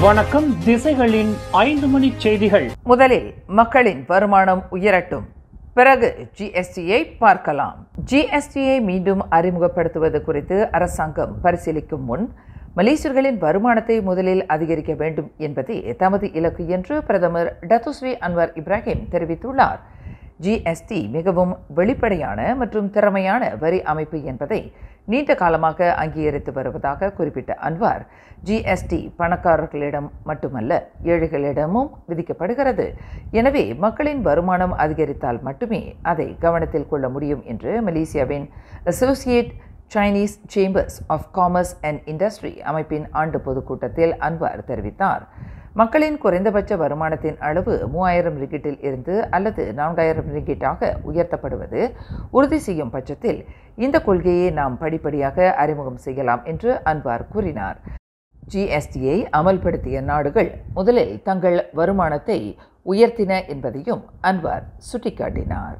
வணக்கம் திசைகளின் ஐந்து மணி செய்திகள் முதலில் மக்களின் வருமானம் உயரட்டும் பிறகு ஜிஎஸ்டியை பார்க்கலாம் ஜிஎஸ்டியை மீண்டும் அறிமுகப்படுத்துவது குறித்து அரசாங்கம் பரிசீலிக்கும் முன் மலேசியர்களின் வருமானத்தை முதலில் அதிகரிக்க வேண்டும் என்பதே தமது இலக்கு என்று பிரதமர் டத்துஸ்ரீ அன்வர் இப்ராஹிம் தெரிவித்துள்ளார் ஜிஎஸ்டி மிகவும் வெளிப்படையான மற்றும் திறமையான வரி அமைப்பு என்பதை நீண்ட காலமாக அங்கீகரித்து வருவதாக குறிப்பிட்ட அன்வார் ஜிஎஸ்டி பணக்காரர்களிடம் மட்டுமல்ல ஏழைகளிடமும் விதிக்கப்படுகிறது எனவே மக்களின் வருமானம் அதிகரித்தால் மட்டுமே அதை கவனத்தில் கொள்ள முடியும் என்று மலேசியாவின் associate Chinese chambers of commerce and industry அமைப்பின் ஆண்டு பொதுக்கூட்டத்தில் அன்வார் தெரிவித்தார் மக்களின் குறைந்தபட்ச வருமானத்தின் அளவு மூவாயிரம் ரிங்கிட்டில் இருந்து அல்லது நான்காயிரம் ரிங்கிட்டாக உயர்த்தப்படுவது உறுதி செய்யும் பட்சத்தில் இந்த கொள்கையை நாம் படிப்படியாக அறிமுகம் செய்யலாம் என்று அன்வார் கூறினார் ஜிஎஸ்டியை அமல்படுத்திய நாடுகள் முதலில் தங்கள் வருமானத்தை உயர்த்தின என்பதையும் அன்வார் சுட்டிக்காட்டினார்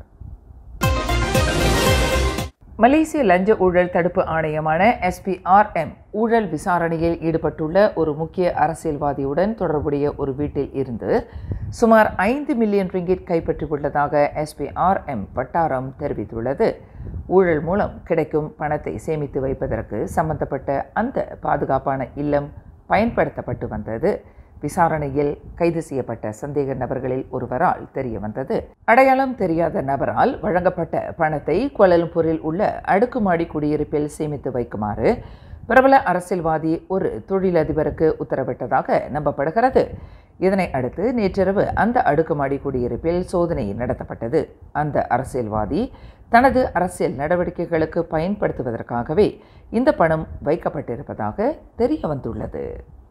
மலேசிய லஞ்ச ஊழல் தடுப்பு ஆணையமான எஸ்பிஆர்எம் ஊழல் விசாரணையில் ஈடுபட்டுள்ள ஒரு முக்கிய அரசியல்வாதியுடன் தொடர்புடைய ஒரு வீட்டில் இருந்து சுமார் ஐந்து மில்லியன் ரிங்கிட் கைப்பற்றியுள்ளதாக எஸ்பிஆர்எம் வட்டாரம் தெரிவித்துள்ளது ஊழல் மூலம் கிடைக்கும் பணத்தை சேமித்து வைப்பதற்கு சம்பந்தப்பட்ட அந்த பாதுகாப்பான இல்லம் பயன்படுத்தப்பட்டு வந்தது விசாரணையில் கைது செய்யப்பட்ட சந்தேக நபர்களில் ஒருவரால் தெரிய வந்தது அடையாளம் தெரியாத நபரால் வழங்கப்பட்ட பணத்தை கோலலம்பூரில் உள்ள அடுக்குமாடி குடியிருப்பில் சேமித்து வைக்குமாறு பிரபல அரசியல்வாதி ஒரு தொழிலதிபருக்கு உத்தரவிட்டதாக நம்பப்படுகிறது இதனை அடுத்து நேற்றிரவு அந்த அடுக்குமாடி குடியிருப்பில் சோதனை நடத்தப்பட்டது அந்த அரசியல்வாதி தனது அரசியல் நடவடிக்கைகளுக்கு பயன்படுத்துவதற்காகவே இந்த பணம் வைக்கப்பட்டிருப்பதாக தெரிய வந்துள்ளது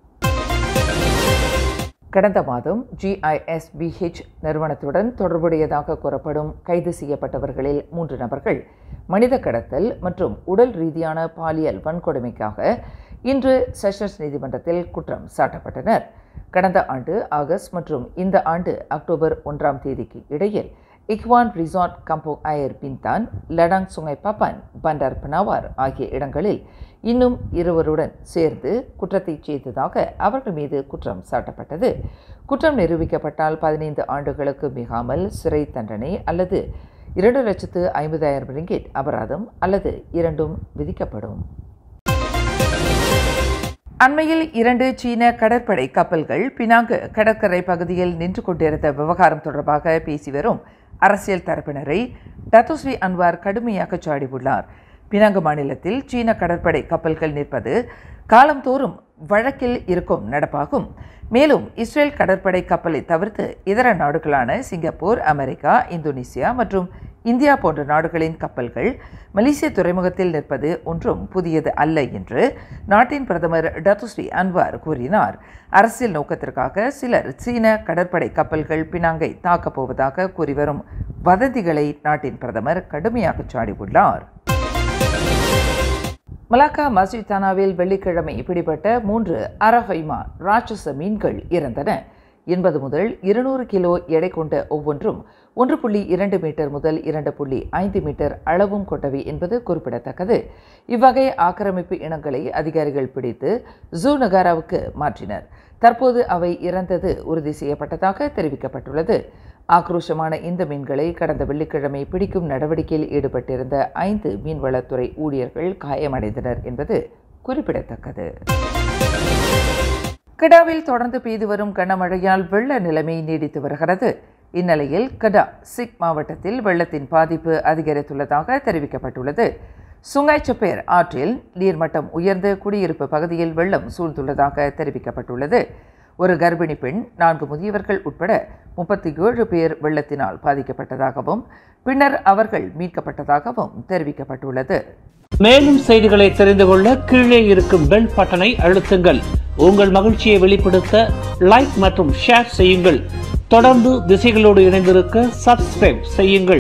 கடந்த மாதம் ஜிஐஎஸ்பிஹெச் நிறுவனத்துடன் தொடர்புடையதாக கூறப்படும் கைது செய்யப்பட்டவர்களில் மூன்று நபர்கள் மனித கடத்தல் மற்றும் உடல் ரீதியான பாலியல் வன்கொடுமைக்காக இன்று செஷன்ஸ் நீதிமன்றத்தில் குற்றம் சாட்டப்பட்டனர் கடந்த ஆண்டு ஆகஸ்ட் மற்றும் இந்த ஆண்டு அக்டோபர் ஒன்றாம் தேதிக்கு இடையில் இக்வான் ரிசார்ட் கம்போ அயர் பின்தான் லடாங் சுங்கை பப்பான் பண்டார் பனாவார் ஆகிய இடங்களில் இன்னும் இருவருடன் சேர்ந்து குற்றத்தை செய்ததாக அவர்கள் மீது குற்றம் சாட்டப்பட்டது குற்றம் நிரூபிக்கப்பட்டால் பதினைந்து ஆண்டுகளுக்கு மிகாமல் சிறை தண்டனை அல்லது இரண்டு லட்சத்து ஐம்பதாயிரம் ரிங்கிட் அபராதம் அல்லது இரண்டும் விதிக்கப்படும் அண்மையில் இரண்டு சீன கடற்படை கப்பல்கள் பினாங்கு கடற்கரை பகுதியில் நின்று கொண்டிருந்த விவகாரம் தொடர்பாக பேசி வரும் அரசியல் தரப்பினரை டத்தோஸ்ரீ அன்வார் கடுமையாக சாடியுள்ளார் பினாங்கு மாநிலத்தில் சீன கடற்படை கப்பல்கள் நிற்பது காலந்தோறும் வழக்கில் இருக்கும் நடப்பாகும் மேலும் இஸ்ரேல் கடற்படை கப்பலை தவிர்த்து இதர நாடுகளான சிங்கப்பூர் அமெரிக்கா இந்தோனேசியா மற்றும் இந்தியா போன்ற நாடுகளின் கப்பல்கள் மலேசிய துறைமுகத்தில் நிற்பது ஒன்றும் புதியது அல்ல என்று நாட்டின் பிரதமர் டத்துஸ்ரீ அன்வார் கூறினார் அரசியல் நோக்கத்திற்காக சிலர் சீன கடற்படை கப்பல்கள் பினாங்கை தாக்கப் போவதாக கூறிவரும் வதந்திகளை நாட்டின் பிரதமர் கடுமையாக சாடியுள்ளார் மலாக்கா மஸ்ஜித்தானாவில் வெள்ளிக்கிழமை பிடிபட்ட மூன்று அரஹைமா ராட்சச மீன்கள் இறந்தன எண்பது முதல் இருநூறு கிலோ எடை கொண்ட ஒவ்வொன்றும் ஒன்று புள்ளி இரண்டு மீட்டர் முதல் இரண்டு புள்ளி ஐந்து மீட்டர் அளவும் கொண்டவை என்பது குறிப்பிடத்தக்கது இவ்வகை ஆக்கிரமிப்பு இனங்களை அதிகாரிகள் பிடித்து ஜூ நகாராவுக்கு மாற்றினர் தற்போது அவை இறந்தது உறுதி செய்யப்பட்டதாக தெரிவிக்கப்பட்டுள்ளது ஆக்ரோஷமான இந்த மீன்களை கடந்த வெள்ளிக்கிழமை பிடிக்கும் நடவடிக்கையில் ஈடுபட்டிருந்த ஐந்து மீன்வளத்துறை ஊழியர்கள் காயமடைந்தனர் என்பது குறிப்பிடத்தக்கது கடாவில் தொடர்ந்து பெய்து வரும் கனமழையால் வெள்ள நிலைமை நீடித்து வருகிறது இந்நிலையில் கடா சிக் மாவட்டத்தில் வெள்ளத்தின் பாதிப்பு அதிகரித்துள்ளதாக தெரிவிக்கப்பட்டுள்ளது சுங்காய்ச்சப்பேர் ஆற்றில் நீர்மட்டம் உயர்ந்து குடியிருப்பு பகுதியில் வெள்ளம் சூழ்ந்துள்ளதாக தெரிவிக்கப்பட்டுள்ளது ஒரு கர்ப்பிணி பெண் நான்கு முதியவர்கள் உட்பட முப்பத்தி ஏழு பேர் வெள்ளத்தினால் பாதிக்கப்பட்டதாகவும் பின்னர் அவர்கள் மீட்கப்பட்டதாகவும் தெரிவிக்கப்பட்டுள்ளது மேலும் செய்திகளை தெரிந்து கொள்ள கீழே இருக்கும் பெல் பட்டனை அழுத்துங்கள் உங்கள் மகிழ்ச்சியை வெளிப்படுத்த லைக் மற்றும் ஷேர் செய்யுங்கள் தொடர்ந்து திசைகளோடு இணைந்திருக்க சப்ஸ்கிரைப் செய்யுங்கள்